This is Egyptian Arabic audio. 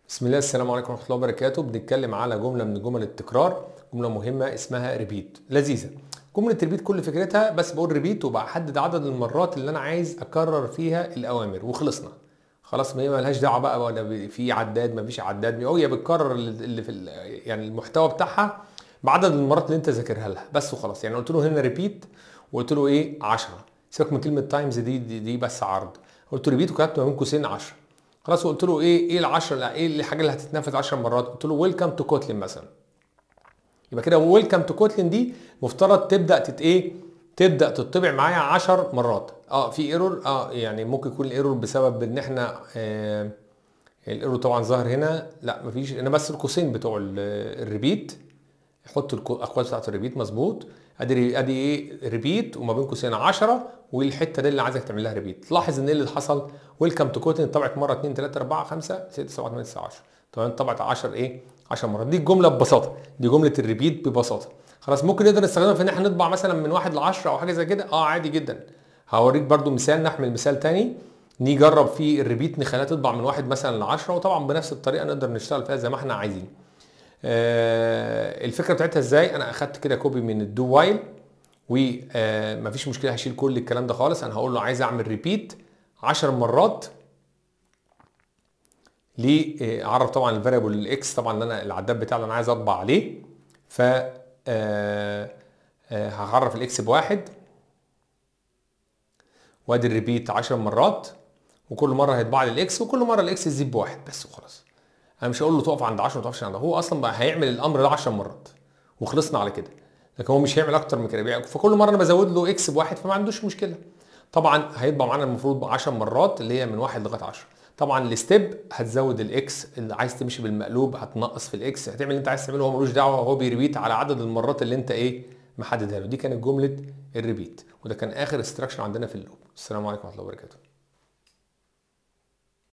بسم الله السلام عليكم ورحمه الله وبركاته بنتكلم على جمله من جمل التكرار جمله مهمه اسمها ريبيت لذيذه جمله ريبيت كل فكرتها بس بقول ريبيت وبحدد عدد المرات اللي انا عايز اكرر فيها الاوامر وخلصنا خلاص ما هي ملهاش دعوه بقى ولا في عداد ما فيش عداد هي بتكرر اللي في يعني المحتوى بتاعها بعدد المرات اللي انت ذاكرها لها بس وخلاص يعني قلت له هنا ريبيت وقلت له ايه 10 سيبك من كلمه تايمز دي, دي دي بس عرض قلت له ريبيت وكتبت ما بين قوسين 10 خلاص وقلت له ايه ايه ال 10 ايه الحاجه اللي هتتنفذ 10 مرات قلت له ويلكم تو كوتلين مثلا يبقى كده ويلكم تو كوتلين دي مفترض تبدا تت ايه تبدا تطبع معايا 10 مرات اه في ايرور اه يعني ممكن يكون الايرور بسبب ان احنا آه الايرور طبعا ظاهر هنا لا مفيش انا بس القوسين بتوع الريبيت حط الاقوال بتاعت الريبيت مظبوط ادي ادي ايه ريبيت وما بين قوسين 10 والحته دي اللي عايزك تعمل لها ريبيت لاحظ ان ايه اللي حصل ويلكم تو كوتن طبعت مره 2 3 4 5 6 7 8 9 10 تمام طبعت 10 ايه 10 مرات دي الجمله ببساطه دي جمله الريبيت ببساطه خلاص ممكن نقدر نستخدمها في ان احنا نطبع مثلا من 1 ل 10 او حاجه زي كده اه عادي جدا هوريك برده مثال نحمل مثال تاني نجرب فيه الريبيت نخليها تطبع من واحد مثلا ل 10 وطبعا بنفس الطريقه نقدر نشتغل فيها زي ما احنا عايزين آه الفكره بتاعتها ازاي انا اخدت كده كوبي من الدو وايل ومفيش مشكله هشيل كل الكلام ده خالص انا هقول له عايز اعمل ريبيت 10 مرات ليه اعرف طبعا الفاريبل الاكس طبعا اللي انا العداد بتاعي اللي انا عايز اطبع عليه ف هعرف الاكس بواحد وادي الريبيت 10 مرات وكل مره هيطبع لي الاكس وكل مره الاكس يزيد بواحد بس وخلاص انا مش هقول له تقف عند 10 ما تقفش عند هو اصلا بقى هيعمل الامر ده 10 مرات وخلصنا على كده لكن هو مش هيعمل اكتر من كده فكل مره انا بزود له اكس بواحد فما عندوش مشكله طبعا هيطبع معانا المفروض 10 مرات اللي هي من واحد لغايه 10 طبعا الستيب هتزود الاكس اللي عايز تمشي بالمقلوب هتنقص في الاكس هتعمل اللي انت عايز تعمله هو ملوش دعوه هو بيريبيت على عدد المرات اللي انت ايه محددها له دي كانت جمله الريبيت وده كان اخر استراكشن عندنا في اللوب السلام عليكم ورحمه الله وبركاته